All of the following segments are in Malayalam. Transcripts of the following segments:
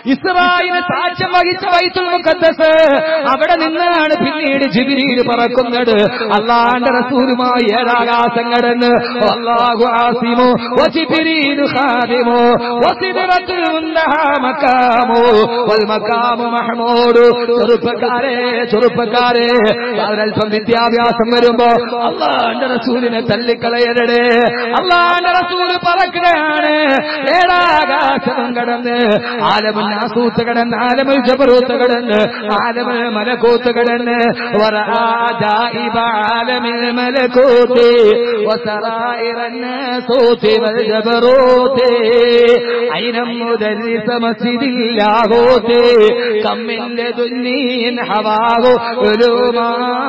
ഇസ്രായേലിന് സാക്ഷ്യം വഹിച്ച വൈത്തുൽ മുഖദ്ദസ് അവിടെ നിന്നാണ് പിന്നീട് ജിബിരിയിൽ പറക്കുന്നത് അള്ളാന്റെ റസൂലുമായി ഏഴാകാശം കടന്ന് അള്ളാഹു ആസിമോ വജിബിരീലു ഖാദിമോ വസിദ്റത്തുൽ മുൻതഹ മക്കാമോ വൽ മക്കാമു മഹ്മൂദ് ചെറുപ്പക്കാരെ ചെറുപ്പക്കാരെ അവരൽപ്പം വിദ്യാഭ്യാസം വരുമ്പോ അള്ളാന്റെ റസൂലിനെ തള്ളിക്കളയരുതേ അള്ളാന്റെ റസൂല് പറക്കുകയാണ് ഏഴാകാശം കടന്ന് ആലമുൽ നാസൂത്ത് കടന്ന് ആലമുൽ ജബറൂത്ത് കടന്ന് ആലമുൽ മലക്കൂത്ത് കടന്ന് വറാജായിബ ആലമിൽ മലക്കൂത്ത് وسرائر الناسوت والجبروت أين مدرس مسجد اللاهوت كم من لدني حواه علوما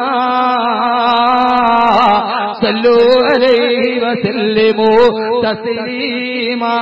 صلوا عليه وسلموا تسليما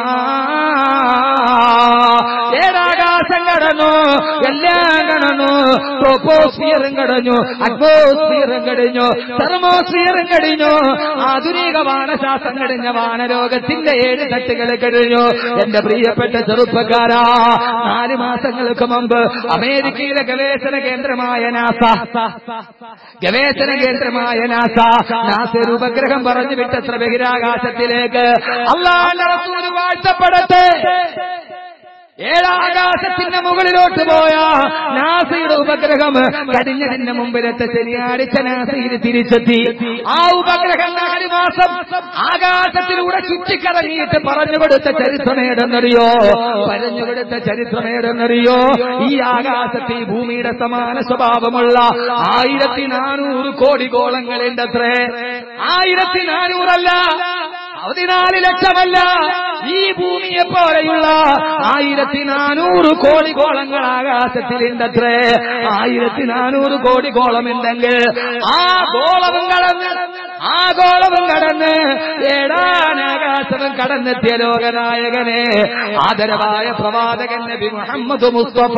ഏഴാകാശം കടന്നു എല്ലാം കടന്നു ട്രോപ്പോസ്ഫിയറും കടഞ്ഞു അറ്റ്മോസ്ഫിയറും കടിഞ്ഞു തെർമോസ്ഫിയറും കടിഞ്ഞു ആധുനിക വാനശാസ്ത്രം കടിഞ്ഞ വാനരോഗത്തിന്റെ ഏഴ് തട്ടുകൾ കഴിഞ്ഞു എന്റെ പ്രിയപ്പെട്ട ചെറുപ്പക്കാരാ നാല് മാസങ്ങൾക്ക് മുമ്പ് അമേരിക്കയിലെ ഗവേഷണ കേന്ദ്രമായ നാസ ഗവേഷണ കേന്ദ്രമായ നാസ നാസ ഒരു ഉപഗ്രഹം പറഞ്ഞു വിട്ടത്ര ബഹിരാകാശത്തിലേക്ക് അള്ളാഹ് റസൂല് വാഴ്ത്തപ്പെടട്ടെ ഏഴാകാശത്തിന്റെ മുകളിലോട്ട് പോയ നാസയുടെ ഉപഗ്രഹം കടിഞ്ഞതിന്റെ മുമ്പിലത്തെ ശനിയാഴ്ച നാസയിൽ തിരിച്ചെത്തി ആ ഉപഗ്രഹം നാല് മാസം ആകാശത്തിലൂടെ ചുറ്റിക്കറങ്ങിയിട്ട് പറഞ്ഞു കൊടുത്ത ചരിത്രമേടെന്നറിയോ പറഞ്ഞു കൊടുത്ത ചരിത്രമേടെന്നറിയോ ഈ ആകാശത്തിൽ ഈ ഭൂമിയുടെ സമാന സ്വഭാവമുള്ള ആയിരത്തി നാനൂറ് കോടി ഗോളങ്ങളുണ്ട് അത്രേ ആയിരത്തി നാനൂറല്ല പതിനാല് ലക്ഷമല്ല ഈ ഭൂമിയെ പോലെയുള്ള ആയിരത്തി നാനൂറ് കോടി ഗോളങ്ങൾ ആകാശത്തിലുണ്ടത്രേ ആയിരത്തി നാനൂറ് കോടി ഗോളമുണ്ടെങ്കിൽ ആ ഗോളവും കടന്ന് ആ ഗോളവും കടന്ന് ഏഴാനാകാശവും കടന്നെത്തിയ ലോകനായകനെ ആദരവായ പ്രവാചകൻ നബി മുഹമ്മദ് മുസ്തഫ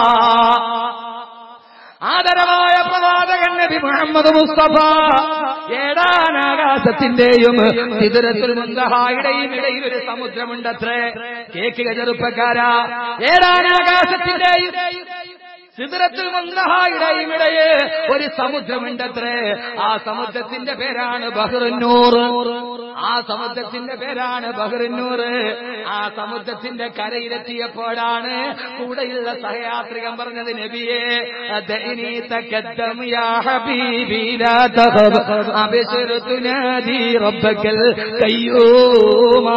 ആദരവായ പ്രവാചകൻ നബി മുഹമ്മദ് മുസ്തഫ ഏഴാനാകാശത്തിന്റെയും സിദരത്തിൽ മുന്തഹായുടെയും ഇടയിൽ ഒരു സമുദ്രമുണ്ടത്രേ കേക്കുക ചെറുപ്പക്കാരാ ഏഴാനാകാശത്തിന്റെയും സിദരത്തിൽ മുന്തഹായുടെയും ഇടയെ ഒരു സമുദ്രമുണ്ടത്രേ ആ സമുദ്രത്തിന്റെ പേരാണ് ബഹ്റുന്നൂർ ആ സമുദ്രത്തിന്റെ പേരാണ് ബഹ്റുന്നൂർ ആ സമുദ്രത്തിന്റെ കരയിലെത്തിയപ്പോഴാണ് കൂടെയുള്ള സഹയാത്രികൻ പറഞ്ഞത് നബിയെ ദൈനി തക്കദ്ദം യാ ഹബീബി ലാ തഖബ് അബ്ശിർ തുനാദി റബ്ബക്കൽ കയ്യൂമാ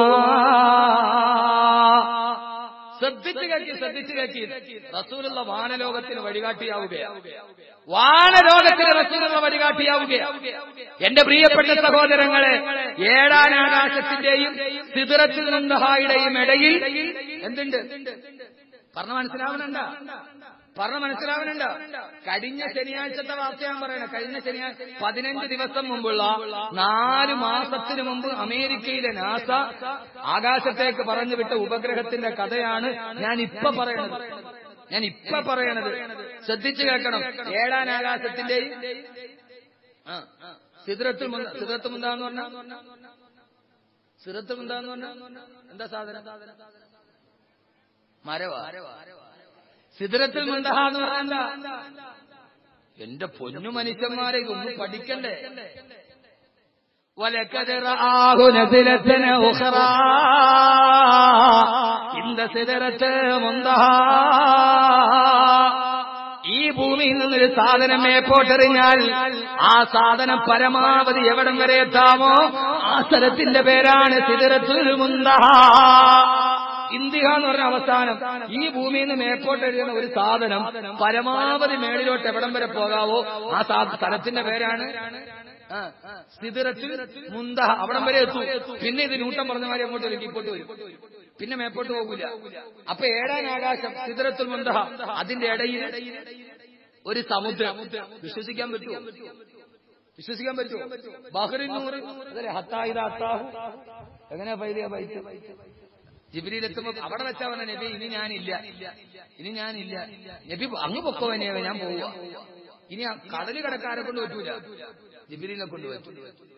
ശ്രദ്ധിച്ചു കേൾക്കി ശ്രദ്ധിച്ചു കേൾക്കി റസൂലുള്ള വാനലോകത്തിന് വഴികാട്ടിയാവുകയാണ് വാനലോകത്തിന് റസൂലുള്ള വഴികാട്ടിയാവുകയാണ് എന്റെ പ്രിയപ്പെട്ട സഹോദരങ്ങളെ ഏഴാനാകാശത്തിന്റെയും സിദറത്തിൽ നിന്നഹായുടെയും ഇടയിൽ എന്തുണ്ട് പറഞ്ഞ മനസ്സിലാവുന്നുണ്ട പറഞ്ഞ മനസ്സിലാവുന്നുണ്ട് കഴിഞ്ഞ ശനിയാഴ്ചത്തെ വാർത്ത ഞാൻ പറയണേ കഴിഞ്ഞ ശനിയാഴ്ച പതിനഞ്ച് ദിവസം മുമ്പുള്ള നാല് മാസത്തിന് മുമ്പ് അമേരിക്കയിലെ നാസ ആകാശത്തേക്ക് പറഞ്ഞു വിട്ട ഉപഗ്രഹത്തിന്റെ കഥയാണ് ഞാൻ ഇപ്പൊ പറയണത് ഞാൻ ഇപ്പൊ പറയണത് ശ്രദ്ധിച്ചു കേൾക്കണം ഏഴാൻ ആകാശത്തിന്റെയും ആ സിദ്രത്തുൽ മുന്ത സിദ്രത്തുൽ മുന്താന്ന് പറഞ്ഞ സിദ്രത്തുൽ മുന്താന്ന് പറഞ്ഞ എന്താ സാധനം മരവാ സിദ്രത്തിൽ മുന്തഹ എന്ന് പറഞ്ഞ എന്റെ പൊന്നു മനുഷ്യന്മാരെ ഇതൊന്നും പഠിക്കണ്ടേ ولقد رآه نزلة أخرى عند سدرة منتهى ഈ ഭൂമിയിൽ നിന്നൊരു സാധനം മേപ്പോട്ടെറിഞ്ഞാൽ ആ സാധനം പരമാവധി എവിടം വരെ എത്താമോ ആ സ്ഥലത്തിന്റെ പേരാണ് സിദറത്തുൽ മുന്തഹ ഇന്ത്യ എന്ന് പറഞ്ഞ അവസാനം ഈ ഭൂമിയിൽ നിന്ന് മേപ്പോട്ടെഴുതുന്ന ഒരു സാധനം പരമാവധി മേളിലോട്ട് എവിടം വരെ പോകാവോ ആ സാ- സ്ഥലത്തിന്റെ പേരാണ് ആ, സിദറത്തുൽ മുന്തഹ അവിടം വരെ എത്തും പിന്നെ ഇത് ന്യൂട്ടൻ പറഞ്ഞ മാതിരി അങ്ങോട്ട് വരും ഇപ്പോട്ട് വരും പിന്നെ മേപ്പോട്ട് പോകില്ല അപ്പൊ ഏഴാം ആകാശം സിദറത്തുൽ മുന്തഹ അതിന്റെ ഇടയിൽ ഒരു സമുദ്രം വിശ്വസിക്കാൻ പറ്റുമോ വിശ്വസിക്കാൻ പറ്റുമോ ബഹ്റിനൂർ അതല്ലേ ഹത്തായിദ അത്താഹു എങ്ങനെയാ പൈലിയ പൈസ ജിബിരിയിലെത്തുമ്പോ അവിടെ വെച്ചാ പറഞ്ഞ നബി ഇനി ഞാനില്ല ഇനി ഞാനില്ല നബി അങ്ങ് പൊക്കോ തന്നെയാ ഞാൻ പോവുക ഇനി ആ കടല് കടക്കാരെ കൊണ്ട് പറ്റൂല ജിബിരിനെ കൊണ്ട് പറ്റും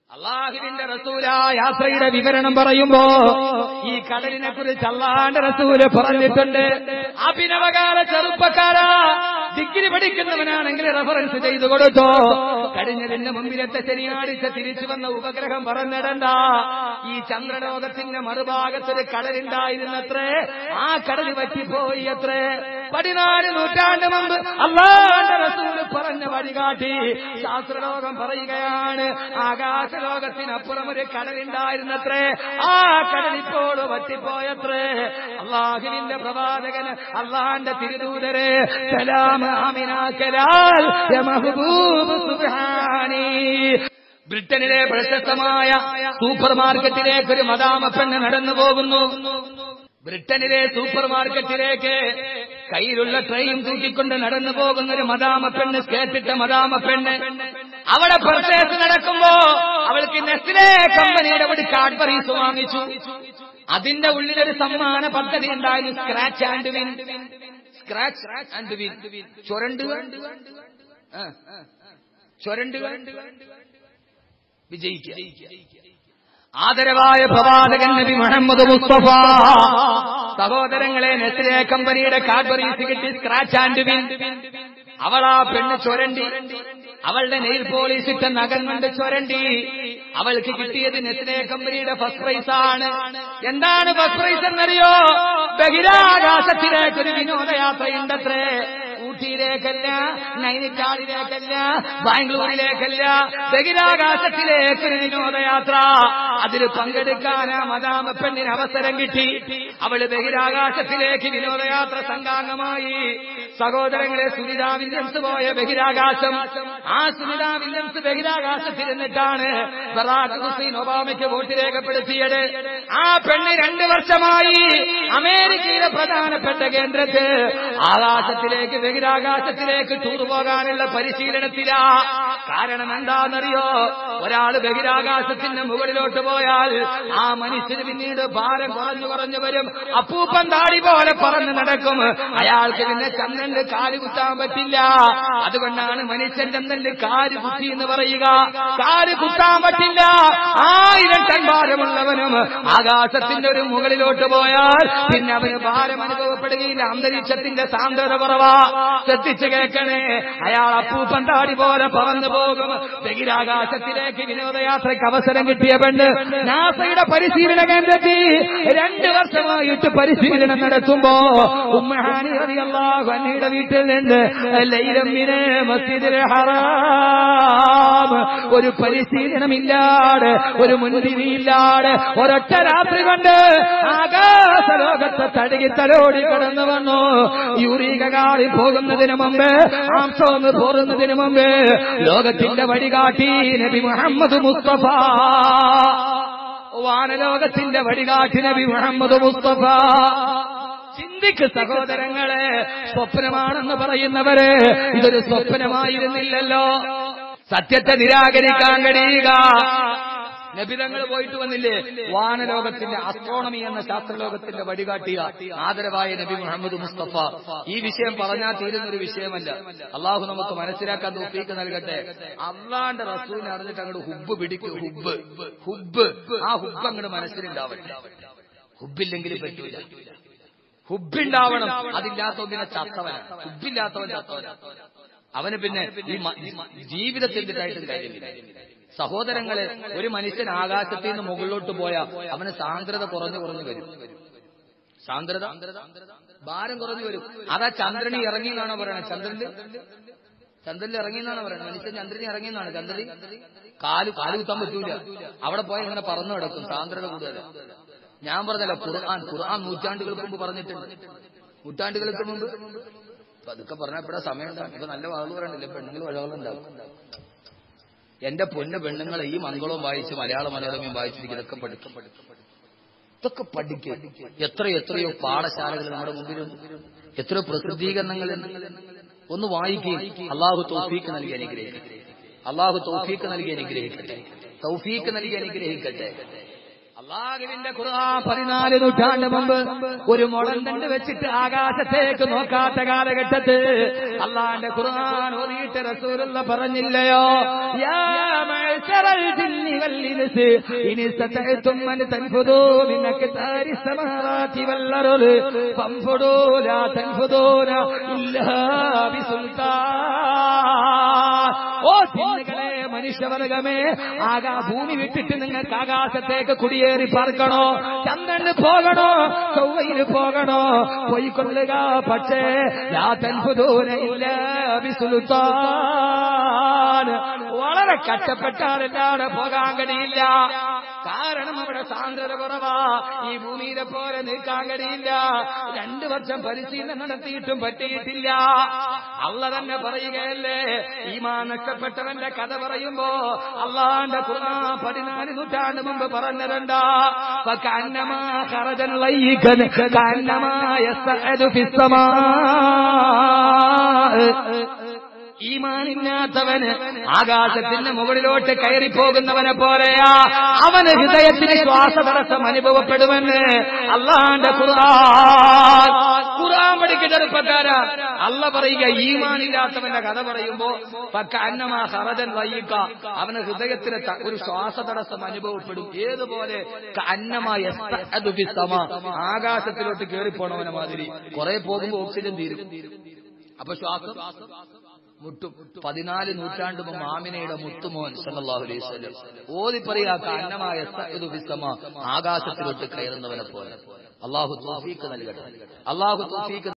അള്ളാഹുവിന്റെ റസൂല യാത്രയുടെ വിവരണം പറയുമ്പോ ഈ കടലിനെ കുറിച്ച് അള്ളാന്റെ റസൂല് പറഞ്ഞിട്ടുണ്ട് അഭിനവകാല ചെറുപ്പക്കാരാ ഡിഗ്രി പഠിക്കുന്നവനാണെങ്കിൽ റെഫറൻസ് ചെയ്തു കൊടുത്തോ കഴിഞ്ഞതിന്റെ മുമ്പിലത്തെ ശനിയാഴ്ച തിരിച്ചു വന്ന ഉപഗ്രഹം പറഞ്ഞിടണ്ട ഈ ചന്ദ്രലോകത്തിന്റെ മറുഭാഗത്തൊരു കടലുണ്ടായിരുന്നത്രേ ആ കടൽ പറ്റിപ്പോയി അത്രേ പതിനാല് നൂറ്റാണ്ട് മുമ്പ് അള്ളാന്റെ റസൂല് പറഞ്ഞ വഴികാട്ടി ശാസ്ത്രലോകം പറയുകയാണ് ആകാശലോകത്തിനപ്പുറം ഒരു കടലുണ്ടായിരുന്നത്രേ ആ കടലിപ്പോൾ പറ്റിപ്പോയത്രേ അള്ളാഹുവിന്റെ പ്രവാചകന് അള്ളാന്റെ തിരുദൂതരെ സലാം ആമിനാക്കലാൽ യ മഹ്ബൂബ് സുബ്ഹാനി ബ്രിട്ടനിലെ പ്രശസ്തമായ സൂപ്പർ മാർക്കറ്റിലേക്ക് ഒരു മദാമ പെണ്ണ് നടന്നു പോകുന്നു ബ്രിട്ടനിലെ സൂപ്പർ മാർക്കറ്റിലേക്ക് കയ്യിലുള്ള ട്രെയിൻ തൂക്കിക്കൊണ്ട് നടന്നു പോകുന്ന ഒരു മദാമ പെണ്ണ് കേട്ടിട്ട മദാമ പെണ്ണ് അവിടെ പർച്ചേസ് നടക്കുമ്പോ അവൾക്ക് നെസ്ലെ കമ്പനിയുടെ ഒരു കാഡ്ബറീസ് വാങ്ങിച്ചു അതിന്റെ ഉള്ളിലൊരു സമ്മാന പദ്ധതി ഉണ്ടായിരുന്നു scratch and win scratch and win ചുരണ്ടുക ആ, ചുരണ്ടുക വിജയിക്കുക ആദരവായ പ്രവാചകൻ നബി മുഹമ്മദ് മുസ്തഫ സഹോദരങ്ങളെ നെസ്ലെ കമ്പനിയുടെ കാഡ്ബറീസ് കിട്ടി സ്ക്രാച്ച് ആൻഡ് വിൻ അവൾ ആ പെണ്ണ് ചൊരണ്ടി അവളുടെ നെയിൽ പോലീസ് ഇട്ട നഖം കൊണ്ട് ചൊരണ്ടി അവൾക്ക് കിട്ടിയത് നെസ്ലെ കമ്പനിയുടെ ഫസ്റ്റ് പ്രൈസ് ആണ് എന്താണ് ഫസ്റ്റ് പ്രൈസ് എന്നറിയോ ബഹിരാകാശത്തിലേക്ക് ഒരു വിനോദയാത്രയുണ്ടത്രേ ഊട്ടിയിലേക്കല്ല നൈനിറ്റാളിലേക്കല്ല ബാംഗ്ലൂരിലേക്കല്ല ബഹിരാകാശത്തിലേക്ക് ഒരു വിനോദയാത്ര അതിൽ പങ്കെടുക്കാൻ ആ മദാമ പെണ്ണിന് അവസരം കിട്ടി അവള് ബഹിരാകാശത്തിലേക്ക് വിനോദയാത്ര സംഘാംഗമായി സഹോദരങ്ങളെ സുനിതാ വില്യംസ് പോയ ബഹിരാകാശം ആ സുനിതാ വില്യംസ് ബഹിരാകാശത്തിൽ നിന്നിട്ടാണ് ബറാഖ് ഹുസൈൻ ഒബാമയ്ക്ക് വോട്ട് രേഖപ്പെടുത്തിയത് ആ പെണ്ണ് രണ്ടു വർഷമായി അമേരിക്കയിലെ പ്രധാനപ്പെട്ട കേന്ദ്രത്തിൽ ആകാശത്തിലേക്ക് ബഹിരാകാശത്തിലേക്ക് ടൂർ പോകാനുള്ള പരിശീലനത്തിലാ കാരണം എന്താണെന്നറിയോ ഒരാള് ബഹിരാകാശത്തിന്റെ മുകളിലോട്ട് പോയാൽ ആ മനുഷ്യന് പിന്നീട് ഭാരം കുറഞ്ഞു കുറഞ്ഞു വരും അപ്പൂപ്പൻ താടി പോലെ പറന്ന് നടക്കും അയാൾക്ക് പിന്നെ ചന്ദ്രന്റെ കാല് കുത്താൻ പറ്റില്ല അതുകൊണ്ടാണ് മനുഷ്യൻ ചന്ദ്രന്റെ കാല് കുത്തി എന്ന് പറയുക കാല് കുത്താൻ പറ്റില്ല ആയിരം ടൺ ഭാരമുള്ളവനും ആകാശത്തിന്റെ ഒരു മുകളിലോട്ട് പോയാൽ പിന്നെ അവന് ഭാരം അനുഭവപ്പെടുകയില്ല അന്തരീക്ഷത്തിന്റെ സാന്ദ്രത കുറവാ ശ്രദ്ധിച്ചു കേൾക്കണേ അയാൾ അപ്പൂപ്പൻ താടി പോലെ പറന്നു പോകും ബഹിരാകാശത്തിലേക്ക് വിനോദയാത്രയ്ക്ക് അവസരം കിട്ടിയ പെണ്ണ് നാസയുടെ പരിശീലന കേന്ദ്രത്തിൽ രണ്ട് വർഷമായിട്ട് പരിശീലനം നടത്തുമ്പോ ഉമ്മഹാനി റളിയല്ലാഹു അൻഹയുടെ വീട്ടിൽ നിന്ന് ലൈലമ്മിനെ മസ്ജിദിൽ ഹറാം ഒരു പരിശീലനമില്ലാതെ ഒരു മുൻവിധിയില്ലാതെ ഒരൊറ്റ രാത്രി കൊണ്ട് ആകാശലോകത്തെ തടുകി തലോടി കടന്നു വന്നു യൂറിക കാറി പോകുന്നതിന് മുമ്പ് ആംസോന്ന് പോറുന്നതിന് മുമ്പ് ലോകത്തിന്റെ വഴികാട്ടി നബി മുഹമ്മദ് മുസ്തഫ വാനലോകത്തിന്റെ വഴികാട്ടി നബി മുഹമ്മദ് മുസ്തഫ ചിന്തിക്ക് സഹോദരങ്ങളെ സ്വപ്നമാണെന്ന് പറയുന്നവര് ഇതൊരു സ്വപ്നമായിരുന്നില്ലല്ലോ സത്യത്തെ നിരാകരിക്കാൻ കഴിയുക നബിതങ്ങൾ പോയിട്ട് വന്നില്ലേ വാനലോകത്തിന്റെ അസ്ട്രോണമി എന്ന ശാസ്ത്രലോകത്തിന്റെ വഴികാട്ടിയ ആദരവായ നബി മുഹമ്മദ് മുസ്തഫ ഈ വിഷയം പറഞ്ഞാൽ തീരുന്ന ഒരു വിഷയമല്ല അള്ളാഹു നമുക്ക് മനസ്സിലാക്കാൻ തോഫീക്ക് നൽകട്ടെ അള്ളാന്റെ റസൂലിനെ അറിഞ്ഞിട്ട് അങ്ങോട്ട് ഹുബ് പിടിക്കും ഹുബ് ഹുബ് ആ ഹുബ് അങ്ങോട്ട് മനസ്സിലുണ്ടാവട്ടെ ഹുബില്ലെങ്കിൽ പറ്റൂല ഹുബുണ്ടാവണം അതില്ലാത്തവനെ ചത്തവനാണ് ഹുബില്ലാത്തവൻ ചത്തവനാണ് അവന് പിന്നെ ഈ മ- ജീവിതത്തിൽ എന്തിട്ടായിട്ടും കാര്യമില്ല സഹോദരങ്ങളെ ഒരു മനുഷ്യൻ ആകാശത്തിൽ നിന്ന് മുകളിലോട്ട് പോയാൽ അവന് സാന്ദ്രത കുറഞ്ഞു കുറഞ്ഞു വരും സാന്ദ്രത ഭാരം കുറഞ്ഞു വരും അതാ ചന്ദ്രനി ഇറങ്ങി എന്നാണോ പറയണത് ചന്ദ്രനിൽ ചന്ദ്രനിൽ ഇറങ്ങി എന്നാണ് പറയുന്നത് മനുഷ്യൻ ചന്ദ്രനി ഇറങ്ങി എന്നാണ് ചന്ദ്രനി കാല് കാല് കുത്താൻ പറ്റൂല അവിടെ പോയാൽ ഇങ്ങനെ പറന്നു കിടക്കും സാന്ദ്രത കൂടുതൽ ഞാൻ പറഞ്ഞല്ലോ ഖുർആൻ ഖുർആൻ നൂറ്റാണ്ടുകൾക്ക് മുമ്പ് പറഞ്ഞിട്ടുണ്ട് നൂറ്റാണ്ടുകൾക്ക് മുമ്പ് അപ്പൊ അതൊക്കെ പറഞ്ഞപ്പോഴാ സമയം ഉണ്ടാകും ഇപ്പൊ നല്ല വാള് പറയണില്ല പെണ്ണുങ്ങൾ വഴകളുണ്ടാവും എന്റെ പൊന്ന് പെണ്ണുങ്ങളെ ഈ മംഗളവും വായിച്ച് മലയാള മനോരമയും വായിച്ചിരിക്കും ഇതൊക്കെ പഠിക്കും ഇതൊക്കെ പഠിക്കുക എത്ര എത്രയോ പാഠശാലകൾ നമ്മുടെ മുമ്പിലുണ്ട് എത്രയോ പ്രസിദ്ധീകരണങ്ങൾ ഒന്ന് വായിക്കുകയും അള്ളാഹു തൗഫീക്ക് നൽകി അനുഗ്രഹിക്കട്ടെ അള്ളാഹു തൗഫീക്ക് നൽകി അനുഗ്രഹിക്കട്ടെ തൗഫീക്ക് നൽകി അനുഗ്രഹിക്കട്ടെ അള്ളാഹുവിന്റെ ഖുർആൻ പതിനാല് നൂറ്റാണ്ട് മുമ്പ് ഒരു മുളന്തണ്ട് വെച്ചിട്ട് ആകാശത്തേക്ക് നോക്കാത്ത കാലഘട്ടത്ത് അള്ളാന്റെ ഖുർആൻ ഓതിയിട്ട് റസൂലുള്ള പറഞ്ഞില്ലയോ യാ മഅ്ശറൽ ജിന്നി വൽ ഇൻസ് ഇൻ ഇസ്തതഅ്തും അൻ തൻഫുദൂ മിൻ അക്താരി السماوات والأرض فانفضوا لا تنفذون إلا بسلطان ഓ ജിന്നുകളെ മനുഷ്യവർഗമേ ആകാ ഭൂമി വിട്ടിട്ട് നിങ്ങൾക്ക് ആകാശത്തേക്ക് കുടിയേറി പാർക്കണോ ചന്ദ്രന് പോകണോ ചൊവ്വയിൽ പോകണോ പോയിക്കൊള്ളുക പക്ഷേ യാതൻപുദൂര ഇല്ല ബിസുൽത്താൻ വളരെ കഷ്ടപ്പെട്ടാലല്ലാതെ പോകാൻ കഴിയില്ല കാരണം അവിടെ സാന്ദ്രത കുറവാ ഈ ഭൂമിയിലെ പോലെ നിൽക്കാൻ കഴിയില്ല രണ്ടു വർഷം പരിശീലനം നടത്തിയിട്ടും പറ്റിയിട്ടില്ല അള്ള തന്നെ പറയുകയല്ലേ ഈമാ നഷ്ടപ്പെട്ടവന്റെ കഥ പറയുമ്പോ അള്ളാന്റെ ഖുർആൻ പതിനാല് നൂറ്റാണ്ട് മുമ്പ് പറഞ്ഞിരണ്ടാ കന്നമാ ഖറജൻ ലയ്യിക്കൻ കന്നമാ യസ്തഅദു ഫിസ്സമാ ഈമാനില്ലാത്തവന് ആകാശത്തിന്റെ മുകളിലോട്ട് കയറി പോകുന്നവനെ പോലെയാ അവന് ഹൃദയത്തിന് ശ്വാസതടസ്സം അനുഭവപ്പെടുമെന്ന് അള്ളാന്റെ ഖുർആൻ ഖുർആൻ പഠിക്കുന്ന ചെറുപ്പക്കാരാ അല്ല പറയുക ഈമാനില്ലാത്തവന്റെ കഥ പറയുമ്പോ പക്ക അന്നമാ ഹറജൻ വയ്യിക്ക അവന് ഹൃദയത്തിന് ത- ഒരു ശ്വാസതടസ്സം അനുഭവപ്പെടും ഏതുപോലെ അന്നമായ ആകാശത്തിലോട്ട് കയറിപ്പോണവനെ മാതിരി കുറെ പോകുമ്പോ ഓക്സിജൻ തീരും അപ്പൊ ശ്വാസം മുട്ടും പതിനാല് നൂറ്റാണ്ട് മുമ്പ് ആമിനയുടെ മുത്തുമോൻ സല്ലല്ലാഹു അലൈഹി വസല്ലം ഓതി പറയാ അന്നമായ ആകാശത്തിലോട്ട് കയറുന്നവനെ പോലെ അള്ളാഹു തൗഫീക്ക് നൽകട്ടെ അള്ളാഹു തൗഫീക്ക്